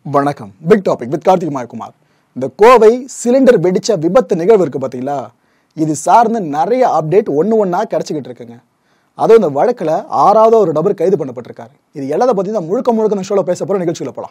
வணக்கம் big topic with Karthik Mayakumar இந்த Kovai cylinder வெடிச்ச விபத்து நிகழ்வு இருக்கு பார்த்தீங்களா இது சார்ந்து நிறைய அப்டேட் ஒன்று ஒன்றா கிடச்சிக்கிட்டு இருக்குங்க அதுவும் இந்த வழக்கில் ஆறாவது ஒரு நபர் கைது பண்ணப்பட்டிருக்காரு இது எல்லாத்த பற்றி தான் முழுக்க முழுக்க இந்த ஷோவில் பேச போகிற நிகழ்ச்சியில் போகலாம்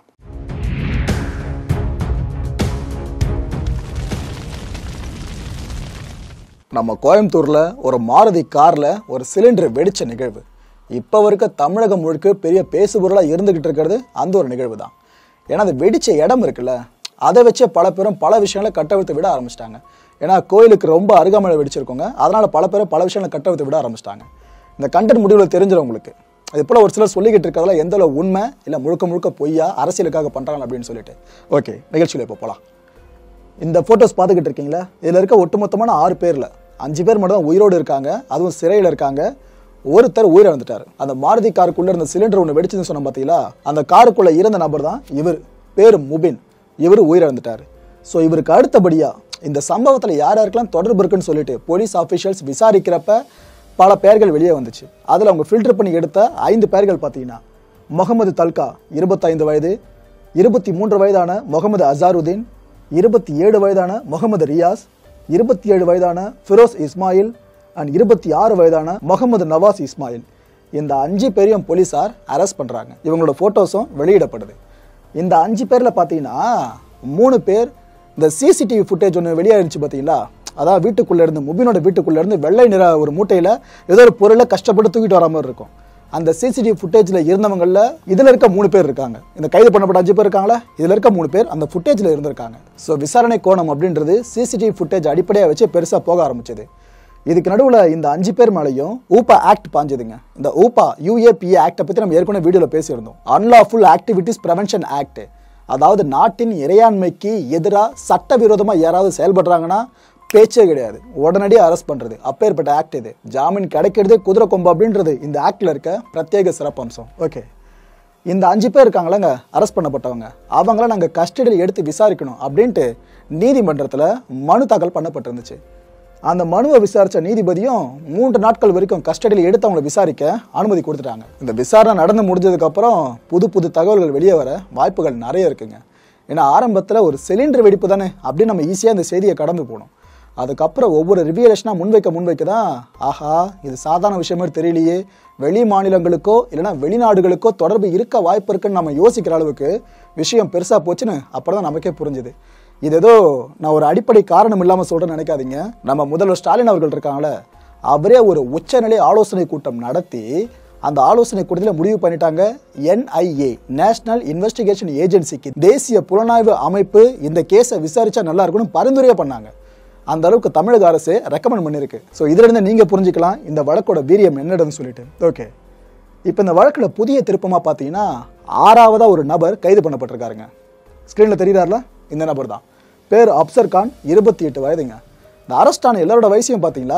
நம்ம கோயம்புத்தூரில் ஒரு மாருதி காரில் ஒரு சிலிண்டர் வெடிச்ச நிகழ்வு இப்போ இருக்க தமிழகம் முழுக்க பெரிய பேசுபொருளாக இருந்துகிட்டு இருக்கிறது அந்த ஒரு நிகழ்வு தான் ஏன்னா அது வெடிச்ச இடம் இருக்குல்ல அதை வச்சே பல பேரும் பல விஷயங்களை கட்டவிழ்த்து விட ஆரம்பிச்சிட்டாங்க ஏன்னா கோயிலுக்கு ரொம்ப அருகாமையில் வெடிச்சிருக்கோங்க அதனால் பல பேரும் பல விஷயங்களை கட்டவிழ்த்து விட ஆரம்பிச்சிட்டாங்க இந்த கண்டென்ட் முடிவில் தெரிஞ்சிடும் உங்களுக்கு அது போல் ஒரு சிலர் சொல்லிக்கிட்டு இருக்கிறதுல எந்த அளவு உண்மை இல்லை முழுக்க முழுக்க பொய்யா அரசியலுக்காக பண்ணுறாங்க அப்படின்னு சொல்லிட்டு ஓகே நிகழ்ச்சியில் இப்போ போகலாம் இந்த ஃபோட்டோஸ் பார்த்துக்கிட்டு இருக்கீங்களா இதில் இருக்க ஒட்டுமொத்தமான ஆறு பேரில் அஞ்சு பேர் மட்டும் தான் உயிரோடு இருக்காங்க அதுவும் சிறையில் இருக்காங்க ஒருத்தர் உயிரிழந்துட்டார் அந்த மாருதி காருக்குள்ளே இருந்த சிலிண்டர் ஒன்று வெடிச்சதுன்னு சொன்ன பார்த்தீங்களா அந்த காருக்குள்ளே இருந்த நபர் தான் இவர் பேர் முபின் இவர் உயிரிழந்துட்டார் ஸோ இவருக்கு அடுத்தபடியாக இந்த சம்பவத்தில் யார் யாருக்கெல்லாம் தொடர்பு இருக்குன்னு சொல்லிட்டு போலீஸ் ஆஃபீஷியல்ஸ் விசாரிக்கிறப்ப பல பெயர்கள் வெளியே வந்துச்சு அதில் அவங்க ஃபில்டர் பண்ணி எடுத்த ஐந்து பெயர்கள் பார்த்தீங்கன்னா முகமது தல்கா இருபத்தைந்து வயது இருபத்தி மூன்று வயதான முகமது அசாருதீன் இருபத்தி ஏழு வயதான முகமது ரியாஸ் இருபத்தி ஏழு வயதான ஃபிரோஸ் இஸ்மாயில் அண்ட் இருபத்தி ஆறு வயதான முகமது நவாஸ் இஸ்மாயில் இந்த அஞ்சு பேரையும் போலீஸார் அரெஸ்ட் பண்ணுறாங்க இவங்களோட ஃபோட்டோஸும் வெளியிடப்படுது இந்த அஞ்சு பேரில் பார்த்தீங்கன்னா மூணு பேர் இந்த சிசிடிவி ஃபுட்டேஜ் ஒன்று வெளியாயிருச்சு பார்த்தீங்களா அதான் வீட்டுக்குள்ளே இருந்து முபினோட வீட்டுக்குள்ளே இருந்து வெள்ளை நிற ஒரு மூட்டையில் ஏதோ ஒரு பொருளை கஷ்டப்பட்டு தூக்கிட்டு வர மாதிரி இருக்கும் அந்த சிசிடிவி ஃபுட்டேஜில் இருந்தவங்களில் இதில் இருக்க மூணு பேர் இருக்காங்க இந்த கைது பண்ணப்பட்ட அஞ்சு பேர் இருக்காங்களா இதில் இருக்க மூணு பேர் அந்த ஃபுட்டேஜில் இருந்திருக்காங்க ஸோ விசாரணை கோணம் அப்படின்றது சிசிடிவி ஃபுட்டேஜ் அடிப்படையாக வச்சு பெருசாக போக ஆரம்பிச்சது இதுக்கு நடுவில் இந்த அஞ்சு பேர் மேலேயும் ஊப்பா ஆக்ட் பாஞ்சதுங்க இந்த ஊப்பா யூஏபிஏ ஆக்டை பற்றி நம்ம ஏற்கனவே வீடியோவில் பேசியிருந்தோம் அன்லாஃபுல் ஆக்டிவிட்டிஸ் ப்ரிவென்ஷன் ஆக்ட் அதாவது நாட்டின் இறையாண்மைக்கு எதிராக சட்டவிரோதமாக யாராவது செயல்படுறாங்கன்னா பேச்சே கிடையாது உடனடியாக அரெஸ்ட் பண்ணுறது அப்பேற்பட்ட ஆக்ட் இது ஜாமீன் கிடைக்கிறது குதிரை கொம்பு அப்படின்றது இந்த ஆக்டில் இருக்க பிரத்யேக சிறப்பம்சம் ஓகே இந்த அஞ்சு பேர் இருக்காங்களங்க அரெஸ்ட் பண்ணப்பட்டவங்க அவங்கள நாங்கள் கஸ்டடியில் எடுத்து விசாரிக்கணும் அப்படின்ட்டு நீதிமன்றத்தில் மனு தாக்கல் பண்ணப்பட்டிருந்துச்சு அந்த மனுவை விசாரித்த நீதிபதியும் மூன்று நாட்கள் வரைக்கும் கஸ்டடியில் எடுத்து அவங்கள விசாரிக்க அனுமதி கொடுத்துட்டாங்க இந்த விசாரணை நடந்து முடிஞ்சதுக்கப்புறம் புது புது தகவல்கள் வெளியே வர வாய்ப்புகள் நிறைய இருக்குங்க ஏன்னா ஆரம்பத்தில் ஒரு சிலிண்டர் வெடிப்பு தானே அப்படின்னு நம்ம ஈஸியாக இந்த செய்தியை கடந்து போகணும் அதுக்கப்புறம் ஒவ்வொரு ரிவியலேஷனாக முன்வைக்க முன்வைக்க தான் ஆஹா இது சாதாரண விஷயம் மாதிரி தெரியலையே வெளி மாநிலங்களுக்கோ இல்லைனா வெளிநாடுகளுக்கோ தொடர்பு இருக்க வாய்ப்பு இருக்குன்னு நம்ம யோசிக்கிற அளவுக்கு விஷயம் பெருசாக போச்சுன்னு அப்புறம் தான் நமக்கே புரிஞ்சுது இது ஏதோ நான் ஒரு அடிப்படை காரணம் இல்லாமல் சொல்கிறேன்னு நினைக்காதீங்க நம்ம முதல்வர் ஸ்டாலின் அவர்கள் இருக்காங்களே அவரே ஒரு உச்சநிலை ஆலோசனை கூட்டம் நடத்தி அந்த ஆலோசனை கூட்டத்தில் முடிவு பண்ணிட்டாங்க என்ஐஏ நேஷனல் இன்வெஸ்டிகேஷன் ஏஜென்சிக்கு தேசிய புலனாய்வு அமைப்பு இந்த கேஸை விசாரிச்சா நல்லா இருக்கும்னு பரிந்துரையே பண்ணாங்க அந்த அளவுக்கு தமிழக அரசு ரெக்கமெண்ட் பண்ணியிருக்கு ஸோ இதிலிருந்து நீங்கள் புரிஞ்சுக்கலாம் இந்த வழக்கோட வீரியம் என்னடுன்னு சொல்லிட்டு ஓகே இப்போ இந்த வழக்கில் புதிய திருப்பமாக பார்த்தீங்கன்னா ஆறாவதாக ஒரு நபர் கைது பண்ணப்பட்டிருக்காருங்க ஸ்க்ரீனில் தெரியுறாருல இந்த நபர் தான் பேர் அப்சர் கான் இருபத்தி எட்டு வயதுங்க இந்த அரெஸ்டான எல்லாரோட வயசையும் பார்த்தீங்களா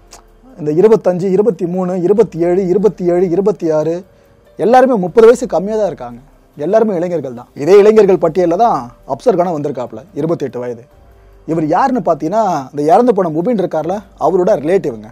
இந்த இருபத்தஞ்சு இருபத்தி மூணு இருபத்தி ஏழு இருபத்தி ஏழு இருபத்தி ஆறு எல்லாருமே முப்பது வயசு கம்மியாக தான் இருக்காங்க எல்லாருமே இளைஞர்கள் தான் இதே இளைஞர்கள் பட்டியலில் தான் அப்சர் கான வந்திருக்காப்புல இருபத்தி எட்டு வயது இவர் யாருன்னு பார்த்தீங்கன்னா இந்த இறந்து போன முபின் இருக்கார்ல அவரோட ரிலேட்டிவ்ங்க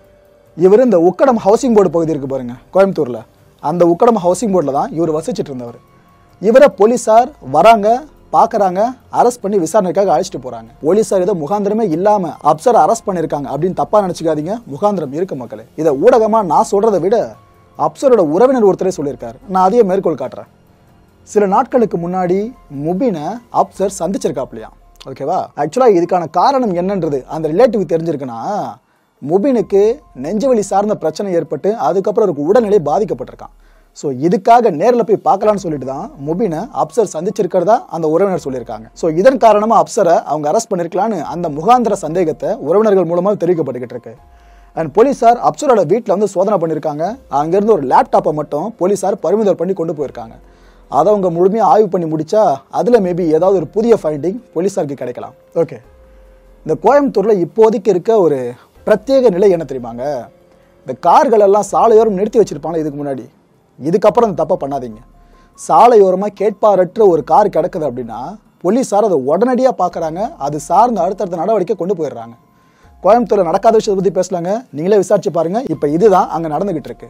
இவர் இந்த உக்கடம் ஹவுசிங் போர்டு பகுதி இருக்கு பாருங்க கோயம்புத்தூரில் அந்த உக்கடம் ஹவுசிங் போர்டில் தான் இவர் வசிச்சுட்டு இருந்தவர் இவரை போலீஸார் வராங்க பார்க்குறாங்க அரெஸ்ட் பண்ணி விசாரணைக்காக அழைச்சிட்டு போகிறாங்க போலீஸார் ஏதோ முகாந்திரமே இல்லாமல் அப்சரை அரெஸ்ட் பண்ணியிருக்காங்க அப்படின்னு தப்பாக நினச்சிக்காதீங்க முகாந்திரம் இருக்கு மக்களே இதை ஊடகமாக நான் சொல்கிறத விட அப்சரோட உறவினர் ஒருத்தரே சொல்லியிருக்காரு நான் அதையே மேற்கோள் காட்டுறேன் சில நாட்களுக்கு முன்னாடி முபினை அப்சர் சந்திச்சிருக்காப்லையாம் ஓகேவா ஆக்சுவலாக இதுக்கான காரணம் என்னன்றது அந்த ரிலேட்டிவ் தெரிஞ்சிருக்குன்னா முபினுக்கு நெஞ்சுவலி சார்ந்த பிரச்சனை ஏற்பட்டு அதுக்கப்புறம் அவருக்கு உடல்நிலை பாதிக்கப்பட்டிருக்கான் ஸோ இதுக்காக நேரில் போய் பார்க்கலான்னு சொல்லிட்டு தான் முபினை அப்சர் சந்திச்சிருக்கிறதா அந்த உறவினர் சொல்லியிருக்காங்க ஸோ இதன் காரணமாக அப்சரை அவங்க அரெஸ்ட் பண்ணியிருக்கலான்னு அந்த முகாந்திர சந்தேகத்தை உறவினர்கள் மூலமாக தெரிவிக்கப்பட்டுக்கிட்டு இருக்கு அண்ட் போலீஸார் அப்சரோட வீட்டில் வந்து சோதனை பண்ணியிருக்காங்க அங்கேருந்து ஒரு லேப்டாப்பை மட்டும் போலீஸார் பறிமுதல் பண்ணி கொண்டு போயிருக்காங்க அதை அவங்க முழுமையாக ஆய்வு பண்ணி முடிச்சா அதில் மேபி ஏதாவது ஒரு புதிய ஃபைண்டிங் போலீஸாருக்கு கிடைக்கலாம் ஓகே இந்த கோயம்புத்தூரில் இப்போதைக்கு இருக்க ஒரு பிரத்யேக நிலை என்ன தெரியுமாங்க இந்த கார்கள் எல்லாம் சாலையோரம் நிறுத்தி வச்சிருப்பாங்க இதுக்கு முன்னாடி இதுக்கப்புறம் அந்த தப்பை பண்ணாதீங்க சாலையோரமாக கேட்பாரற்ற ஒரு கார் கிடக்குது அப்படின்னா போலீஸார் அதை உடனடியாக பார்க்குறாங்க அது சார்ந்த அடுத்தடுத்த நடவடிக்கை கொண்டு போயிடுறாங்க கோயம்புத்தூரில் நடக்காத விஷயத்தை பற்றி பேசலாங்க நீங்களே விசாரிச்சு பாருங்க இப்போ இதுதான் அங்கே நடந்துகிட்டு இருக்கு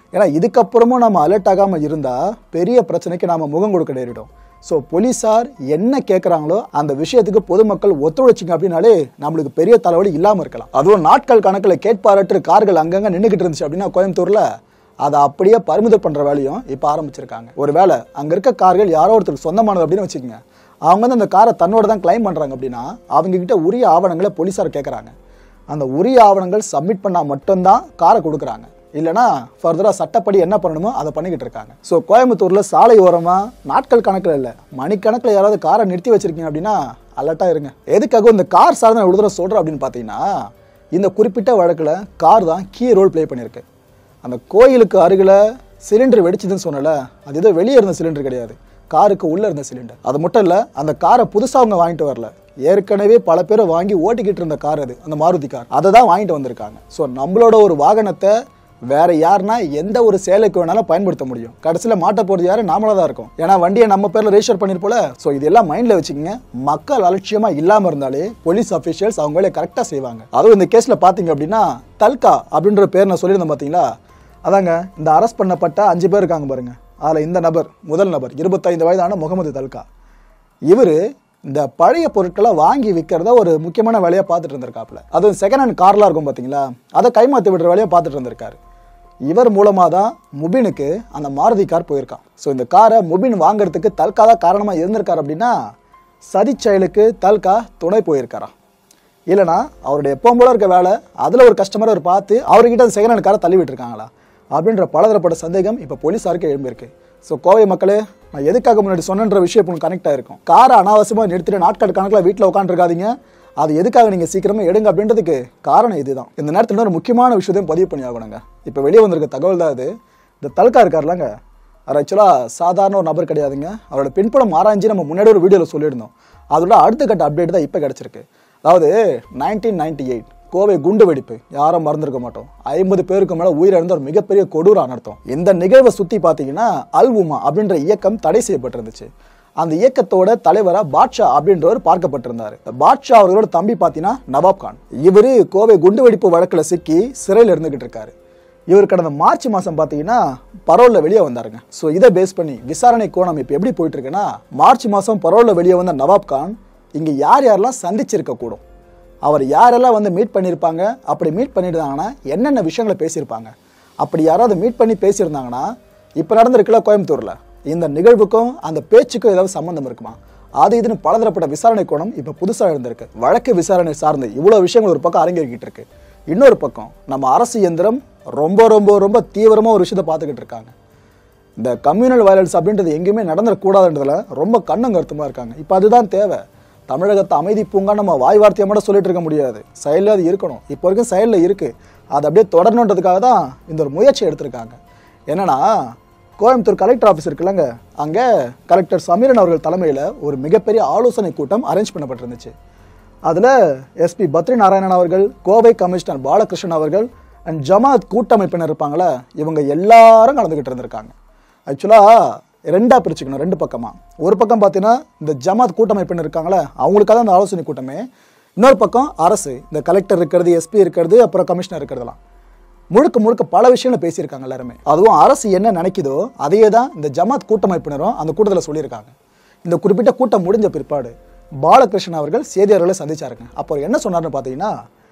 ஏன்னா இதுக்கப்புறமும் நம்ம அலர்ட் ஆகாமல் இருந்தால் பெரிய பிரச்சனைக்கு நாம முகம் கொடுக்க நேரிடும் ஸோ போலீஸார் என்ன கேட்குறாங்களோ அந்த விஷயத்துக்கு பொதுமக்கள் ஒத்துழைச்சிங்க அப்படின்னாலே நம்மளுக்கு பெரிய தலைவலி இல்லாமல் இருக்கலாம் அதுவும் நாட்கள் கணக்கில் கேட்பாரற்று கார்கள் அங்கங்கே நின்றுக்கிட்டு இருந்துச்சு அப்படின்னா கோயம்புத்தூரில் அதை அப்படியே பறிமுதல் பண்ணுற வேலையும் இப்போ ஆரம்பிச்சிருக்காங்க ஒரு வேளை அங்கே இருக்க கார்கள் யாரோ ஒருத்தருக்கு சொந்தமானது அப்படின்னு வச்சுக்கோங்க அவங்க வந்து அந்த காரை தன்னோட தான் கிளைம் பண்ணுறாங்க அப்படின்னா அவங்க கிட்ட உரிய ஆவணங்களை போலீஸார் கேட்குறாங்க அந்த உரிய ஆவணங்கள் சப்மிட் பண்ணால் மட்டும்தான் காரை கொடுக்குறாங்க இல்லைனா ஃபர்தராக சட்டப்படி என்ன பண்ணணுமோ அதை பண்ணிக்கிட்டு இருக்காங்க ஸோ கோயம்புத்தூரில் சாலை ஓரமாக நாட்கள் கணக்கில் இல்லை மணிக்கணக்கில் யாராவது காரை நிறுத்தி வச்சிருக்கீங்க அப்படின்னா அலர்ட்டாக இருங்க எதுக்காக இந்த கார் சார்ந்த நான் விடுதலை சொல்கிறேன் அப்படின்னு பார்த்தீங்கன்னா இந்த குறிப்பிட்ட வழக்கில் கார் தான் கீ ரோல் ப்ளே பண்ணியிருக்கு அந்த கோயிலுக்கு அருகில் சிலிண்டர் வெடிச்சதுன்னு சொன்னல அது ஏதோ வெளியே இருந்த சிலிண்டர் கிடையாது காருக்கு உள்ளே இருந்த சிலிண்டர் அது மட்டும் இல்லை அந்த காரை புதுசாக அவங்க வாங்கிட்டு வரல ஏற்கனவே பல பேர் வாங்கி ஓட்டிக்கிட்டு இருந்த கார் அது அந்த மாருதி கார் அதை தான் வாங்கிட்டு வந்திருக்காங்க ஸோ நம்மளோட ஒரு வாகனத்தை வேற யாருன்னா எந்த ஒரு சேலைக்கு வேணாலும் பயன்படுத்த முடியும் கடைசியில் மாட்ட போகிறது யாரு நாமளாக தான் இருக்கும் ஏன்னா வண்டியை நம்ம பேரில் ரெஜிஸ்டர் பண்ணிருப்போல ஸோ இதெல்லாம் மைண்டில் வச்சுக்கோங்க மக்கள் அலட்சியமா இல்லாமல் இருந்தாலே போலீஸ் அஃபிஷியல்ஸ் அவங்க வேலையை கரெக்டாக செய்வாங்க அதுவும் இந்த கேஸில் பார்த்தீங்க அப்படின்னா தல்கா அப்படின்ற பேர் நான் சொல்லியிருந்தேன் பார்த்தீங்களா அதாங்க இந்த அரெஸ்ட் பண்ணப்பட்ட அஞ்சு பேர் இருக்காங்க பாருங்க அதில் இந்த நபர் முதல் நபர் இருபத்தைந்து வயதான முகமது தல்கா இவர் இந்த பழைய பொருட்களை வாங்கி விற்கிறத ஒரு முக்கியமான வேலையாக பார்த்துட்டு இருந்திருக்காப்புல அதுவும் செகண்ட் ஹேண்ட் கார்லாம் இருக்கும் பார்த்தீங்களா அதை கைமாற்றி விடுற வேலையை பார்த்துட்டு இருந்திருக்காரு இவர் மூலமாக தான் முபினுக்கு அந்த மாருதி கார் போயிருக்கான் ஸோ இந்த காரை முபின் வாங்குறதுக்கு தல்கா தான் காரணமாக இருந்திருக்காரு அப்படின்னா சதி செயலுக்கு தல்கா துணை போயிருக்காராம் இல்லைனா அவருடைய எப்பவும் போல இருக்க வேலை அதில் ஒரு கஸ்டமரை அவர் பார்த்து அவர்கிட்ட அந்த செகண்ட் ஹேண்ட் காரை தள்ளி விட்டுருக்காங்களா அப்படின்ற பலதரப்பட்ட சந்தேகம் இப்போ போலீஸாருக்கு எழும்பியிருக்கு ஸோ கோவை மக்களே நான் எதுக்காக முன்னாடி சொன்னன்ற விஷயம் இப்போ கனெக்ட் ஆயிருக்கும் காரை அனாவசியமாக நிறுத்திட்டு நாட்கள் கணக்கில் வீட்டில் உட்காந்துருக்காதீங்க அது எதுக்காக நீங்கள் சீக்கிரமா எடுங்க அப்படின்றதுக்கு காரணம் இதுதான் இந்த நேரத்தில் இன்னொரு முக்கியமான விஷயத்தையும் பதிவு பண்ணி ஆகணுங்க இப்போ வெளியே வந்திருக்க தகவல் தான் இது இந்த தல்கா இருக்கார்லங்க அவர் ஆக்சுவலாக சாதாரண ஒரு நபர் கிடையாதுங்க அவரோட பின்புலம் ஆராய்ச்சி நம்ம முன்னாடி ஒரு வீடியோவில் சொல்லியிருந்தோம் அதோட அடுத்த கட்ட அப்டேட் தான் இப்போ கிடச்சிருக்கு அதாவது நைன்டீன் நைன்டி எயிட் கோவை குண்டு வெடிப்பு யாரும் மறந்துருக்க மாட்டோம் ஐம்பது பேருக்கு மேலே உயிரிழந்த ஒரு மிகப்பெரிய கொடூர அனர்த்தம் இந்த நிகழ்வை சுற்றி பார்த்தீங்கன்னா அல் உமா அப்படின்ற இயக்கம் தடை செய்யப்பட்டிருந்துச்சு அந்த இயக்கத்தோட தலைவரா பாட்ஷா அப்படின்றவர் பார்க்கப்பட்டிருந்தார் பாட்ஷா அவர்களோட தம்பி பார்த்தீங்கன்னா நவாப் கான் இவரு கோவை குண்டு வெடிப்பு வழக்கில் சிக்கி சிறையில் இருந்துகிட்டு இருக்காரு இவர் கடந்த மார்ச் மாதம் பார்த்தீங்கன்னா பரோலில் வெளியே வந்தாருங்க ஸோ இதை பேஸ் பண்ணி விசாரணை கோணம் இப்போ எப்படி போயிட்டு இருக்குன்னா மார்ச் மாதம் பரோலில் வெளியே வந்த நவாப் கான் இங்கே யார் யாரெல்லாம் சந்திச்சிருக்க கூடும் அவர் யாரெல்லாம் வந்து மீட் பண்ணியிருப்பாங்க அப்படி மீட் பண்ணியிருந்தாங்கன்னா என்னென்ன விஷயங்களை பேசியிருப்பாங்க அப்படி யாராவது மீட் பண்ணி பேசியிருந்தாங்கன்னா இப்போ நடந்திருக்குல்ல கோயம்புத்தூரில் இந்த நிகழ்வுக்கும் அந்த பேச்சுக்கும் ஏதாவது சம்மந்தம் இருக்குமா அது இதுன்னு பலதரப்பட்ட விசாரணை கோணம் இப்போ புதுசாக இருந்திருக்கு வழக்கு விசாரணை சார்ந்து இவ்வளோ விஷயங்கள் ஒரு பக்கம் அரங்கேறிக்கிட்டு இருக்கு இன்னொரு பக்கம் நம்ம அரசு இயந்திரம் ரொம்ப ரொம்ப ரொம்ப தீவிரமாக ஒரு விஷயத்தை பார்த்துக்கிட்டு இருக்காங்க இந்த கம்யூனல் வயலன்ஸ் அப்படின்றது எங்கேயுமே நடந்துடக்கூடாதுன்றதுல ரொம்ப கண்ணும் கருத்துமாக இருக்காங்க இப்போ அதுதான் தேவை தமிழகத்தை அமைதி பூங்கா நம்ம வாய் வார்த்தையை மட்டும் சொல்லிட்டு இருக்க முடியாது செயலில் அது இருக்கணும் இப்போ வரைக்கும் செயலில் இருக்குது அது அப்படியே தொடரணுன்றதுக்காக தான் இந்த ஒரு முயற்சி எடுத்திருக்காங்க என்னன்னா கோயம்புத்தூர் கலெக்டர் ஆஃபீஸ் இருக்குல்லங்க அங்கே கலெக்டர் சமீரன் அவர்கள் தலைமையில் ஒரு மிகப்பெரிய ஆலோசனை கூட்டம் அரேஞ்ச் பண்ணப்பட்டிருந்துச்சு அதில் எஸ்பி பத்ரி நாராயணன் அவர்கள் கோவை கமிஷனர் பாலகிருஷ்ணன் அவர்கள் அண்ட் ஜமாத் கூட்டமைப்பினர் இருப்பாங்களே இவங்க எல்லாரும் கலந்துக்கிட்டு இருந்திருக்காங்க ஆக்சுவலாக ரெண்டாக பிரிச்சுக்கணும் ரெண்டு பக்கமாக ஒரு பக்கம் பார்த்தீங்கன்னா இந்த ஜமாத் கூட்டமைப்பினர் இருக்காங்களே அவங்களுக்காக அந்த ஆலோசனை கூட்டமே இன்னொரு பக்கம் அரசு இந்த கலெக்டர் இருக்கிறது எஸ்பி இருக்கிறது அப்புறம் கமிஷனர் இருக்கிறதெல்லாம் முழுக்க முழுக்க பல விஷயங்களை பேசியிருக்காங்க எல்லாருமே அதுவும் அரசு என்ன நினைக்குதோ அதையே தான் இந்த ஜமாத் கூட்டமைப்பினரும் அந்த கூட்டத்தில் சொல்லியிருக்காங்க இந்த குறிப்பிட்ட கூட்டம் முடிஞ்ச பிற்பாடு பாலகிருஷ்ணன் அவர்கள் செய்தியாளர்களை சந்திச்சாருங்க அப்போ அவர் என்ன சொன்னார்னு பார்த்தீங்கன்னா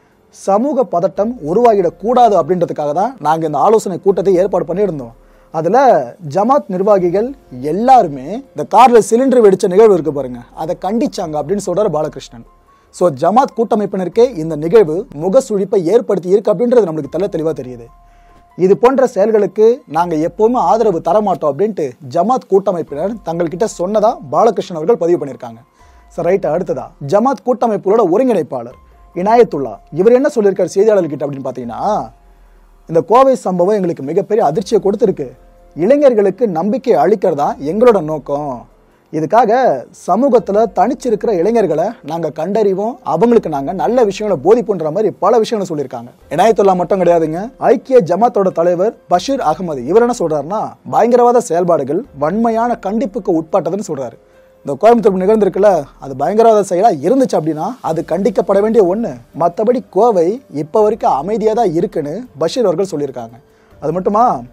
சமூக பதட்டம் உருவாகிடக்கூடாது அப்படின்றதுக்காக தான் நாங்கள் இந்த ஆலோசனை கூட்டத்தை ஏற்பாடு பண்ணியிருந்தோம் அதில் ஜமாத் நிர்வாகிகள் எல்லாருமே இந்த காரில் சிலிண்டர் வெடிச்ச நிகழ்வு இருக்கு பாருங்க அதை கண்டிச்சாங்க அப்படின்னு சொல்றாரு பாலகிருஷ்ணன் ஸோ ஜமாத் கூட்டமைப்பினருக்கே இந்த நிகழ்வு முகசுழிப்பை ஏற்படுத்தி இருக்கு அப்படின்றது நம்மளுக்கு தெள்ள தெளிவாக தெரியுது இது போன்ற செயல்களுக்கு நாங்கள் எப்பவுமே ஆதரவு தரமாட்டோம் அப்படின்ட்டு ஜமாத் கூட்டமைப்பினர் தங்கள்கிட்ட சொன்னதா பாலகிருஷ்ணன் அவர்கள் பதிவு பண்ணியிருக்காங்க சார் ரைட் அடுத்ததா ஜமாத் கூட்டமைப்புகளோட ஒருங்கிணைப்பாளர் இனாயத்துல்லா இவர் என்ன சொல்லியிருக்காரு செய்தியாளர்கிட்ட அப்படின்னு பார்த்தீங்கன்னா இந்த கோவை சம்பவம் எங்களுக்கு மிகப்பெரிய அதிர்ச்சியை கொடுத்துருக்கு இளைஞர்களுக்கு நம்பிக்கை அளிக்கிறதா எங்களோட நோக்கம் இதுக்காக சமூகத்தில் தனிச்சிருக்கிற இளைஞர்களை நாங்கள் கண்டறிவோம் அவங்களுக்கு நாங்கள் நல்ல விஷயங்களை போதிப்புன்ற மாதிரி பல விஷயங்களை சொல்லியிருக்காங்க இனாயத்துல்லா மட்டும் கிடையாதுங்க ஐக்கிய ஜமாத்தோட தலைவர் பஷீர் அகமது இவர் என்ன சொல்றாருன்னா பயங்கரவாத செயல்பாடுகள் வன்மையான கண்டிப்புக்கு உட்பட்டதுன்னு சொல்றாரு இந்த கோயம்புத்தூர் நிகழ்ந்திருக்குல்ல அது பயங்கரவாத செயலாக இருந்துச்சு அப்படின்னா அது கண்டிக்கப்பட வேண்டிய ஒன்று மற்றபடி கோவை இப்போ வரைக்கும் அமைதியாக தான் இருக்குன்னு பஷீர் அவர்கள் சொல்லியிருக்காங்க அது மட்டுமா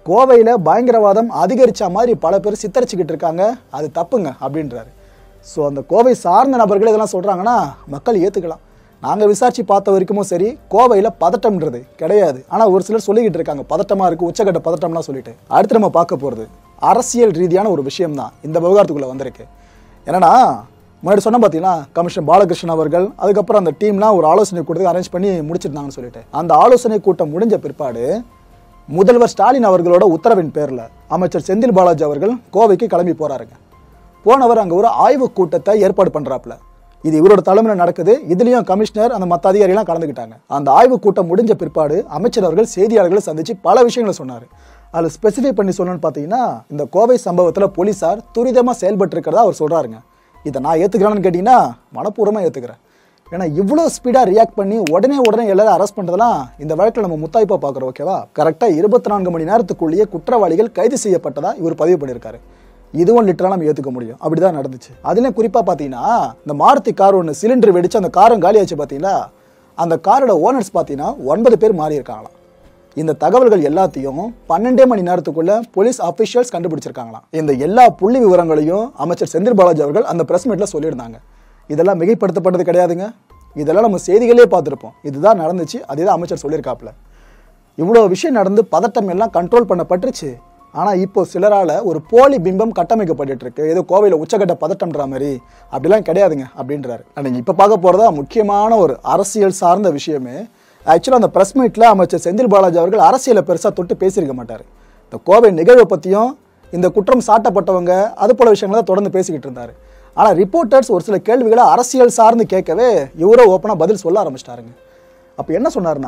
கோவையில் பயங்கரவாதம் அதிகரிச்ச மாதிரி பல பேர் சித்தரிச்சுக்கிட்டு இருக்காங்க அது தப்புங்க அப்படின்றாரு ஸோ அந்த கோவை சார்ந்த நபர்கள் இதெல்லாம் சொல்கிறாங்கன்னா மக்கள் ஏற்றுக்கலாம் நாங்கள் விசாரிச்சு பார்த்த வரைக்கும் சரி கோவையில் பதட்டம்ன்றது கிடையாது ஆனால் ஒரு சிலர் சொல்லிக்கிட்டு இருக்காங்க பதட்டமாக இருக்குது உச்சக்கட்ட பதட்டம்லாம் சொல்லிட்டு அடுத்து நம்ம பார்க்க போகிறது அரசியல் ரீதியான ஒரு விஷயம் தான் இந்த விவகாரத்துக்குள்ளே வந்திருக்கு என்னன்னா முன்னாடி சொன்ன பார்த்தீங்கன்னா கமிஷனர் பாலகிருஷ்ணன் அவர்கள் அதுக்கப்புறம் அந்த டீம்லாம் ஒரு ஆலோசனை கூட்டத்துக்கு அரேஞ்ச் பண்ணி முடிச்சிருந்தாங்கன்னு சொல்லிட்டு அந்த ஆலோசனை கூட்டம் முடிஞ்ச பிற்பாடு முதல்வர் ஸ்டாலின் அவர்களோட உத்தரவின் பேரில் அமைச்சர் செந்தில் பாலாஜி அவர்கள் கோவைக்கு கிளம்பி போறாருங்க போனவர் அங்கே ஒரு ஆய்வு கூட்டத்தை ஏற்பாடு பண்றாப்ல இது இவரோட தலைமையில் நடக்குது இதுலயும் கமிஷனர் அந்த மற்ற அதிகாரிகள்லாம் கலந்துக்கிட்டாங்க அந்த ஆய்வு கூட்டம் முடிஞ்ச பிற்பாடு அமைச்சர் அவர்கள் செய்தியாளர்களை சந்திச்சு பல விஷயங்களை சொன்னார் அதில் ஸ்பெசிஃபை பண்ணி சொல்லணும்னு பார்த்தீங்கன்னா இந்த கோவை சம்பவத்தில் போலீசார் துரிதமாக செயல்பட்டு இருக்கிறதா அவர் சொல்றாருங்க இதை நான் ஏற்றுக்கிறேன்னு கேட்டிங்கன்னா மனப்பூர்வமாக ஏற்றுக்கிறேன் ஏன்னா இவ்வளோ ஸ்பீடாக ரியாக்ட் பண்ணி உடனே உடனே எல்லாரும் அரெஸ்ட் பண்ணுறதெல்லாம் இந்த வழக்கில் நம்ம முத்தாய்ப்பாக பார்க்குறோம் ஓகேவா கரெக்டாக இருபத்தி நான்கு மணி நேரத்துக்குள்ளேயே குற்றவாளிகள் கைது செய்யப்பட்டதா இவர் பதிவு பண்ணியிருக்காரு இதுவும் லிட்டரலாக நம்ம ஏற்றுக்க முடியும் அப்படி தான் நடந்துச்சு அதுலேயும் குறிப்பாக பார்த்தீங்கன்னா இந்த மாருதி கார் ஒன்று சிலிண்டர் வெடிச்சு அந்த காரும் காலியாச்சு பார்த்தீங்களா அந்த காரோட ஓனர்ஸ் பார்த்தீங்கன்னா ஒன்பது பேர் மாறி இருக்காங்களாம் இந்த தகவல்கள் எல்லாத்தையும் பன்னெண்டே மணி நேரத்துக்குள்ள போலீஸ் அபிஷியல்ஸ் கண்டுபிடிச்சிருக்காங்களாம் இந்த எல்லா புள்ளி விவரங்களையும் அமைச்சர் செந்தில் பாலாஜி அவர்கள் அந்த பிரஸ் மீட்ல சொல்லியிருந்தாங்க இதெல்லாம் மிகைப்படுத்தப்பட்டது கிடையாதுங்க இதெல்லாம் நம்ம செய்திகளே பார்த்துருப்போம் இதுதான் நடந்துச்சு அதே தான் அமைச்சர் சொல்லியிருக்காப்ல இவ்வளோ விஷயம் நடந்து பதட்டம் எல்லாம் கண்ட்ரோல் பண்ணப்பட்டுருச்சு ஆனால் இப்போ சிலரால் ஒரு போலி பிம்பம் கட்டமைக்கப்பட்டுட்டு இருக்கு ஏதோ கோவையில் உச்சக்கட்ட பதட்டம்ன்ற மாதிரி அப்படிலாம் கிடையாதுங்க அப்படின்றாரு நீங்கள் இப்போ பார்க்க போகிறதா முக்கியமான ஒரு அரசியல் சார்ந்த விஷயமே ஆக்சுவலாக அந்த ப்ரெஸ் மீட்டில் அமைச்சர் செந்தில் பாலாஜி அவர்கள் அரசியலை பெருசாக தொட்டு பேசியிருக்க மாட்டார் இந்த கோவை நிகழ்வை பற்றியும் இந்த குற்றம் சாட்டப்பட்டவங்க அது போல விஷயங்களை தான் தொடர்ந்து பேசிக்கிட்டு இருந்தார் ஆனால் ரிப்போர்ட்டர்ஸ் ஒரு சில கேள்விகளை அரசியல் சார்ந்து கேட்கவே இவரோ ஓப்பனாக பதில் சொல்ல ஆரம்பிச்சிட்டாருங்க அப்போ என்ன சொன்னார்னா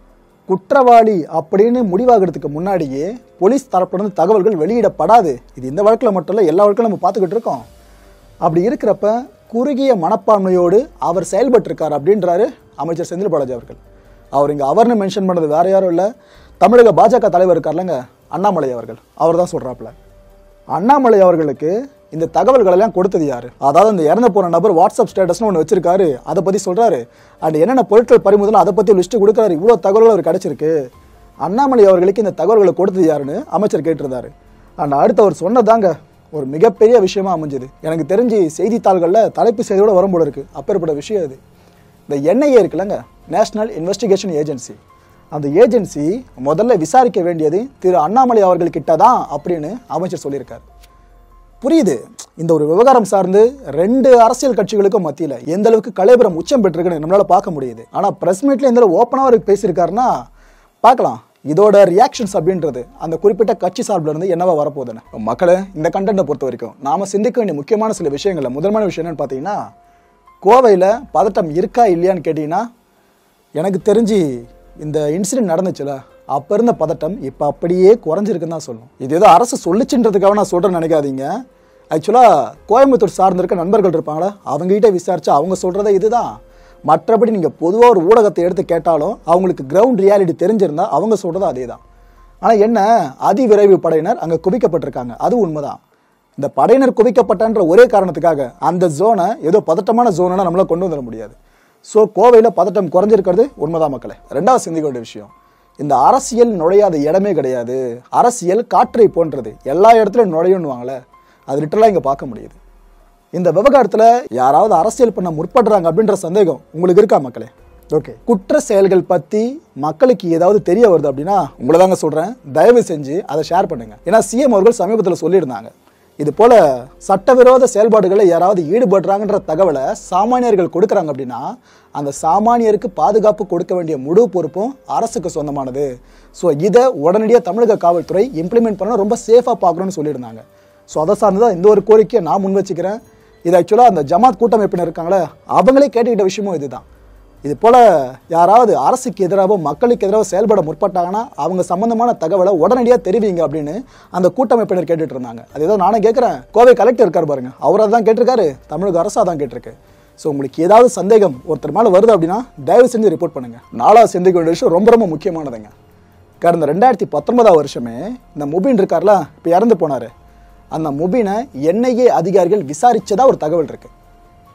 குற்றவாளி அப்படின்னு முடிவாகிறதுக்கு முன்னாடியே போலீஸ் தரப்பிலிருந்து தகவல்கள் வெளியிடப்படாது இது இந்த வழக்கில் மட்டும் இல்லை எல்லா வழக்கிலும் நம்ம பார்த்துக்கிட்டு இருக்கோம் அப்படி இருக்கிறப்ப குறுகிய மனப்பான்மையோடு அவர் செயல்பட்டிருக்கார் அப்படின்றாரு அமைச்சர் செந்தில் பாலாஜி அவர்கள் அவர் இங்கே அவர்னு மென்ஷன் பண்ணது வேற யாரும் இல்லை தமிழக பாஜக தலைவர் இருக்கார்லங்க அண்ணாமலை அவர்கள் அவர் தான் சொல்கிறாப்புல அண்ணாமலை அவர்களுக்கு இந்த தகவல்கள் எல்லாம் கொடுத்தது யாரு அதாவது இந்த இறந்து போன நபர் வாட்ஸ்அப் ஸ்டேட்டஸ்னு ஒன்று வச்சிருக்காரு அதை பற்றி சொல்றாரு அண்ட் என்னென்ன பொருட்கள் பறிமுதல் அதை பற்றி லிஸ்ட் கொடுக்குறாரு இவ்வளோ தகவல்கள் அவர் கிடைச்சிருக்கு அண்ணாமலை அவர்களுக்கு இந்த தகவல்களை கொடுத்தது யாருன்னு அமைச்சர் கேட்டிருந்தாரு அண்ட் அடுத்து அவர் சொன்னதாங்க ஒரு மிகப்பெரிய விஷயமா அமைஞ்சது எனக்கு தெரிஞ்சு செய்தித்தாள்களில் தலைப்பு செய்தியோட வரும் போல இருக்கு அப்பேற்பட்ட விஷயம் இது இந்த என்ஐஏ இருக்குல்லங்க நேஷனல் இன்வெஸ்டிகேஷன் ஏஜென்சி அந்த ஏஜென்சி முதல்ல விசாரிக்க வேண்டியது திரு அண்ணாமலை அவர்கள்கிட்ட தான் அப்படின்னு அமைச்சர் சொல்லியிருக்காரு புரியுது இந்த ஒரு விவகாரம் சார்ந்து ரெண்டு அரசியல் கட்சிகளுக்கும் மத்தியில் எந்த அளவுக்கு கலைபுரம் உச்சம் பெற்றிருக்குன்னு நம்மளால பார்க்க முடியுது ஆனால் பிரஸ் மீட்ல எந்த அளவு ஓப்பனாக அவர் பேசியிருக்காருன்னா பார்க்கலாம் இதோட ரியாக்ஷன்ஸ் அப்படின்றது அந்த குறிப்பிட்ட கட்சி சார்பில் இருந்து என்னவா வரப்போகுதுன்னு மக்களே இந்த கண்டென்ட்டை பொறுத்த வரைக்கும் நாம சிந்திக்க வேண்டிய முக்கியமான சில விஷயங்கள்ல முதன்மையான விஷயம் என்னன்னு பார்த்தீங்கன்னா கோவையில் பதட்டம் இருக்கா இல்லையான்னு கேட்டிங்கன்னா எனக்கு தெரிஞ்சு இந்த இன்சிடென்ட் நடந்துச்சுல அப்போ இருந்த பதட்டம் இப்போ அப்படியே குறைஞ்சிருக்குன்னு தான் சொல்லும் இது ஏதோ அரசு சொல்லிச்சுன்றதுக்காக நான் சொல்கிறேன்னு நினைக்காதீங்க ஆக்சுவலாக கோயம்புத்தூர் சார்ந்திருக்க நண்பர்கள் இருப்பாங்களா அவங்ககிட்ட விசாரிச்சா அவங்க சொல்கிறதே இதுதான் மற்றபடி நீங்கள் பொதுவாக ஒரு ஊடகத்தை எடுத்து கேட்டாலும் அவங்களுக்கு கிரவுண்ட் ரியாலிட்டி தெரிஞ்சிருந்தா அவங்க சொல்கிறது அதே தான் ஆனால் என்ன அதிவிரைவு படையினர் அங்கே குவிக்கப்பட்டிருக்காங்க அது உண்மைதான் இந்த படையினர் குவிக்கப்பட்டன்ற ஒரே காரணத்துக்காக அந்த ஜோனை ஏதோ பதட்டமான ஜோனை நம்மளால கொண்டு வந்துட முடியாது ஸோ கோவையில் பதட்டம் குறைஞ்சிருக்கிறது உண்மைதான் மக்களே ரெண்டாவது சிந்திக்க வேண்டிய விஷயம் இந்த அரசியல் நுழையாத இடமே கிடையாது அரசியல் காற்றை போன்றது எல்லா இடத்துலையும் நுழையுன்னுவாங்களே அது லிட்டரலாக இங்கே பார்க்க முடியுது இந்த விவகாரத்தில் யாராவது அரசியல் பண்ண முற்படுறாங்க அப்படின்ற சந்தேகம் உங்களுக்கு இருக்கா மக்களே ஓகே குற்ற செயல்கள் பற்றி மக்களுக்கு ஏதாவது தெரிய வருது அப்படின்னா உங்களை தாங்க சொல்கிறேன் தயவு செஞ்சு அதை ஷேர் பண்ணுங்க ஏன்னா சிஎம் அவர்கள் சமீபத்தில் சொல்லியிருந்தாங்க இது போல சட்டவிரோத செயல்பாடுகளில் யாராவது ஈடுபடுறாங்கன்ற தகவலை சாமானியர்கள் கொடுக்குறாங்க அப்படின்னா அந்த சாமானியருக்கு பாதுகாப்பு கொடுக்க வேண்டிய முழு பொறுப்பும் அரசுக்கு சொந்தமானது ஸோ இதை உடனடியாக தமிழக காவல்துறை இம்ப்ளிமெண்ட் பண்ண ரொம்ப சேஃபாக பார்க்கணும்னு சொல்லியிருந்தாங்க ஸோ அதை சார்ந்து தான் இந்த ஒரு கோரிக்கையை நான் முன் வச்சுக்கிறேன் இது ஆக்சுவலாக அந்த ஜமாத் கூட்டமைப்பினர் இருக்காங்களே அவங்களே கேட்டுக்கிட்ட விஷயமும் இதுதான் இது போல யாராவது அரசுக்கு எதிராக மக்களுக்கு எதிராக செயல்பட முற்பட்டாங்கன்னா அவங்க சம்பந்தமான தகவலை உடனடியாக தெரிவிங்க அப்படின்னு அந்த கூட்டமைப்பினர் கேட்டுட்டு இருந்தாங்க அதே நானே கேட்குறேன் கோவை கலெக்டர் இருக்கார் பாருங்க அவர் அதான் கேட்டிருக்காரு தமிழக அரசு அதான் கேட்டிருக்கு ஸோ உங்களுக்கு ஏதாவது சந்தேகம் ஒருத்தர் மேலே வருது அப்படின்னா தயவு செஞ்சு ரிப்போர்ட் பண்ணுங்க நாலாவது சிந்திக்க வேண்டிய விஷயம் ரொம்ப ரொம்ப முக்கியமானதுங்க கடந்த ரெண்டாயிரத்தி பத்தொன்பதாம் வருஷமே இந்த முபின் இருக்கார்ல இப்போ இறந்து போனார் அந்த முபினை என்ஐஏ அதிகாரிகள் விசாரிச்சதா ஒரு தகவல் இருக்கு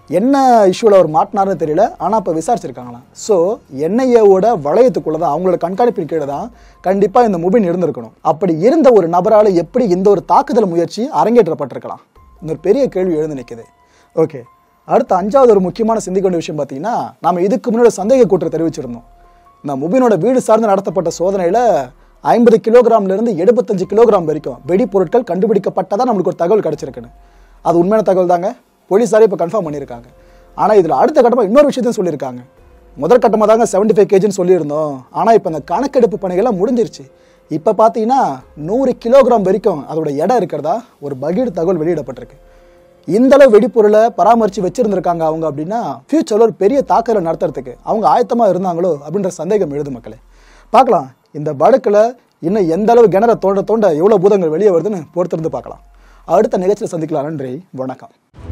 என்ன இஷ்யூவில் அவர் மாட்டினாருன்னு தெரியல ஆனால் இப்போ விசாரிச்சிருக்காங்களாம் ஸோ என்ஐஏவோட வளையத்துக்குள்ள தான் அவங்களோட கண்காணிப்பின் கீழே தான் கண்டிப்பாக இந்த முபின் இருந்திருக்கணும் அப்படி இருந்த ஒரு நபரால் எப்படி இந்த ஒரு தாக்குதல் முயற்சி அரங்கேற்றப்பட்டிருக்கலாம் இந்த ஒரு பெரிய கேள்வி எழுந்து நிற்குது ஓகே அடுத்த அஞ்சாவது ஒரு முக்கியமான சிந்திக்க வேண்டிய விஷயம் பார்த்தீங்கன்னா நாம இதுக்கு முன்னாடி சந்தேக கூற்றை தெரிவிச்சிருந்தோம் இந்த முபினோட வீடு சார்ந்து நடத்தப்பட்ட சோதனையில் ஐம்பது கிலோகிராம்ல இருந்து எழுபத்தஞ்சு கிலோகிராம் வரைக்கும் வெடிப்பொருட்கள் கண்டுபிடிக்கப்பட்டதா நம்மளுக்கு ஒரு தகவல் கிடைச்சிருக்குன்னு அது உண்மையான தகவல் தாங்க போலீஸாரே இப்போ கன்ஃபார்ம் பண்ணியிருக்காங்க ஆனால் இதில் அடுத்த கட்டமாக இன்னொரு விஷயத்தையும் சொல்லியிருக்காங்க முதல் கட்டமாக தாங்க செவன்டி ஃபைவ் கேஜின்னு சொல்லியிருந்தோம் ஆனால் இப்போ அந்த கணக்கெடுப்பு பணிகள்லாம் முடிஞ்சிருச்சு இப்போ பார்த்தீங்கன்னா நூறு கிலோகிராம் வரைக்கும் அதோட எடை இருக்கிறதா ஒரு பகீடு தகவல் வெளியிடப்பட்டிருக்கு இந்த அளவு வெடிப்பொருளை பராமரித்து வச்சிருந்திருக்காங்க அவங்க அப்படின்னா ஃபியூச்சரில் ஒரு பெரிய தாக்குதலை நடத்துறதுக்கு அவங்க ஆயத்தமாக இருந்தாங்களோ அப்படின்ற சந்தேகம் எழுது மக்களே பார்க்கலாம் இந்த வழக்கில் இன்னும் எந்த அளவு கிணற தோண்ட தோண்ட எவ்வளோ பூதங்கள் வெளியே வருதுன்னு பொறுத்திருந்து பார்க்கலாம் அடுத்த நிகழ்ச்சியில் சந்திக்கலாம் நன்றி வணக்கம்